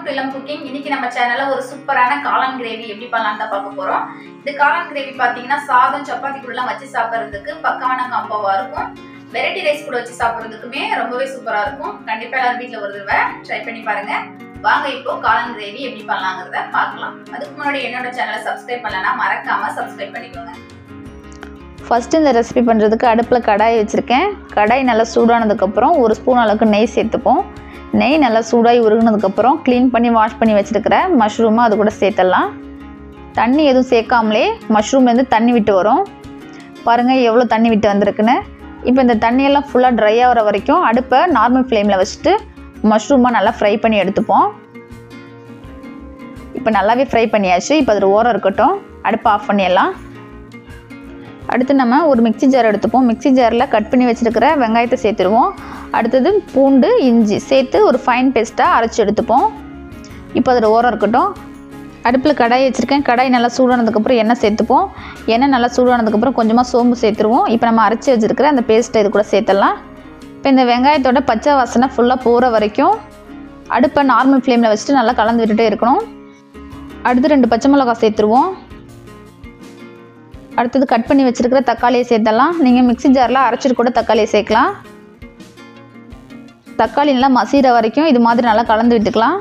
to இளம் cooking இன்னைக்கு நம்ம சேனல்ல ஒரு சூப்பரான காளான் கிரேவி எப்படி பண்ணலாம் தான் பார்க்க போறோம் இந்த காளான் கிரேவி பாத்தீங்கன்னா சாதம் சப்பாத்தி கூட எல்லாம் வச்சு சாப்பிட்றதுக்கு பக்கமான காம்பாவா இருக்கும் வெரைட்டி ரைஸ் கூட வச்சு சாப்பிட்றதுக்குமே ரொம்பவே சூப்பரா இருக்கும் கண்டிப்பா எல்லாரும் வீட்ல ஒரு தடவை ட்ரை பண்ணி பாருங்க வாங்க இப்போ காளான் கிரேவி எப்படி பண்ணலாங்கிறத பார்க்கலாம் அதுக்கு முன்னாடி என்னோட சேனலை சப்ஸ்கிரைப் பண்ணலன்னா மறக்காம சப்ஸ்கிரைப் பண்ணிக்கோங்க ஃபஸ்ட்டு இந்த ரெசிபி பண்ணுறதுக்கு அடுப்பில் கடாய் வச்சுருக்கேன் கடாய் நல்லா சூடானதுக்கப்புறம் ஒரு ஸ்பூன் அளவுக்கு நெய் சேர்த்துப்போம் நெய் நல்லா சூடாகி உருகுனதுக்கப்புறம் க்ளீன் பண்ணி வாஷ் பண்ணி வச்சுருக்கிற மஷ்ரூமை அது கூட சேர்த்துடலாம் தண்ணி எதுவும் சேர்க்காமலே மஷ்ரூம்லேருந்து தண்ணி விட்டு வரும் பாருங்கள் எவ்வளோ தண்ணி விட்டு வந்திருக்குன்னு இப்போ இந்த தண்ணியெல்லாம் ஃபுல்லாக ட்ரை ஆகிற வரைக்கும் அடுப்பை நார்மல் ஃப்ளேமில் வச்சுட்டு மஷ்ரூமை நல்லா ஃப்ரை பண்ணி எடுத்துப்போம் இப்போ நல்லாவே ஃப்ரை பண்ணியாச்சு இப்போ அது ஓரம் இருக்கட்டும் அடுப்பை ஆஃப் பண்ணிடலாம் அடுத்து நம்ம ஒரு மிக்ஸி ஜார் எடுத்துப்போம் மிக்ஸி ஜாரில் கட் பண்ணி வச்சுருக்கிற வெங்காயத்தை சேர்த்துருவோம் அடுத்தது பூண்டு இஞ்சி சேர்த்து ஒரு ஃபைன் பேஸ்ட்டாக அரைச்சி எடுத்துப்போம் இப்போ அதில் ஓரம் இருக்கட்டும் அடுப்பில் கடாய் வச்சுருக்கேன் கடாய் நல்லா சூடானதுக்கப்புறம் எண்ணெய் சேர்த்துப்போம் எண்ணெய் நல்லா சூடானதுக்கப்புறம் கொஞ்சமாக சோம்பு சேர்த்துருவோம் இப்போ நம்ம அரைச்சி வச்சுருக்கிற அந்த பேஸ்ட்டை இது கூட சேர்த்துடலாம் இப்போ இந்த வெங்காயத்தோட பச்சை வாசனை ஃபுல்லாக போகிற வரைக்கும் அடுப்பை நார்மல் ஃப்ளேமில் வச்சுட்டு நல்லா கலந்து விட்டுட்டே இருக்கணும் அடுத்து ரெண்டு பச்சை மிளகாய் சேர்த்துருவோம் அடுத்தது கட் பண்ணி வச்சுருக்கிற தக்காளியை சேர்த்தலாம் நீங்கள் மிக்ஸி ஜாரில் அரைச்சிட்டு கூட தக்காளியை சேர்க்கலாம் தக்காளி நல்லா மசிகிற வரைக்கும் இது மாதிரி நல்லா கலந்து விட்டுக்கலாம்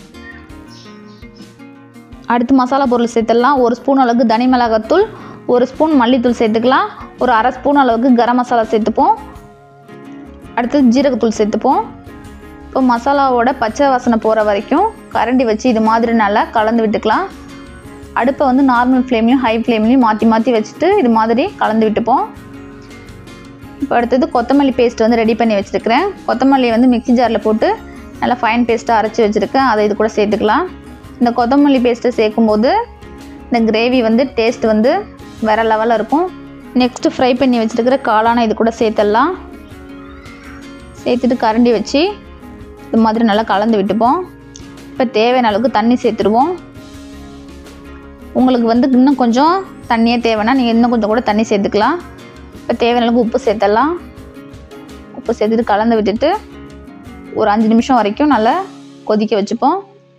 அடுத்து மசாலா பொருள் சேர்த்துடலாம் ஒரு ஸ்பூன் அளவுக்கு தனி மிளகாத்தூள் ஒரு ஸ்பூன் மல்லித்தூள் சேர்த்துக்கலாம் ஒரு அரை ஸ்பூன் அளவுக்கு கரம் மசாலா சேர்த்துப்போம் அடுத்தது ஜீரகத்தூள் சேர்த்துப்போம் இப்போ மசாலாவோட பச்சை வாசனை போகிற வரைக்கும் கரண்டி வச்சு இது மாதிரி நல்லா கலந்து விட்டுக்கலாம் அடுப்பை வந்து நார்மல் ஃப்ளேம்லையும் ஹை ஃப்ளேம்லையும் மாற்றி மாற்றி வச்சுட்டு இது மாதிரி கலந்து விட்டுப்போம் இப்போ அடுத்தது கொத்தமல்லி பேஸ்ட் வந்து ரெடி பண்ணி வச்சுருக்கிறேன் கொத்தமல்லி வந்து மிக்ஸி ஜாரில் போட்டு நல்லா ஃபைன் பேஸ்ட்டாக அரைச்சி வச்சுருக்கேன் அதை இது கூட சேர்த்துக்கலாம் இந்த கொத்தமல்லி பேஸ்ட்டை சேர்க்கும்போது இந்த கிரேவி வந்து டேஸ்ட் வந்து வேறு லெவலில் இருக்கும் நெக்ஸ்ட்டு ஃப்ரை பண்ணி வச்சுருக்கிற காளானை இது கூட சேர்த்துடலாம் சேர்த்துட்டு கரண்டி வச்சு இது மாதிரி நல்லா கலந்து விட்டுப்போம் இப்போ தேவையான அளவுக்கு தண்ணி சேர்த்துருவோம் உங்களுக்கு வந்து இன்னும் கொஞ்சம் தண்ணியே தேவைன்னா நீங்கள் இன்னும் கொஞ்சம் கூட தண்ணி சேர்த்துக்கலாம் இப்போ தேவையான அளவுக்கு உப்பு சேர்த்துடலாம் உப்பு சேர்த்துட்டு கலந்து விட்டுட்டு ஒரு அஞ்சு நிமிஷம் வரைக்கும் நல்லா கொதிக்க வச்சுப்போம்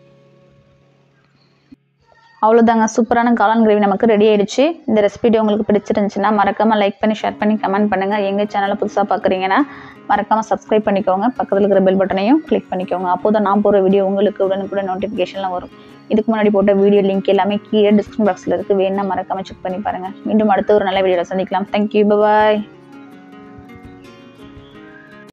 அவ்வளோதாங்க சூப்பரான காளான் கிரேவி நமக்கு ரெடி ஆயிடுச்சு இந்த ரெசிபி உங்களுக்கு பிடிச்சிருந்துச்சுன்னா மறக்காமல் லைக் பண்ணி ஷேர் பண்ணி கமெண்ட் பண்ணுங்கள் எங்கள் சேனலை புதுசாக பார்க்குறீங்கன்னா மறக்காமல் சப்ஸ்கிரைப் பண்ணிக்கோங்க பக்கத்தில் இருக்கிற பெல் பட்டனையும் கிளிக் பண்ணிக்கோங்க அப்போ தான் நான் போகிற வீடியோ உங்களுக்கு உடனுக்குடன் நோட்டிஃபிகேஷன்லாம் வரும் இதுக்கு முன்னாடி போட்ட வீடியோ லிங்க் எல்லாமே கீழே டிஸ்கிரிப்ஷன் பாக்ஸில் இருக்குது வேணா மறக்காமல் செக் பண்ணி பாருங்கள் மீண்டும் அடுத்த ஒரு நல்ல வீடியோவில் சந்திக்கலாம் தேங்க்யூ பாய்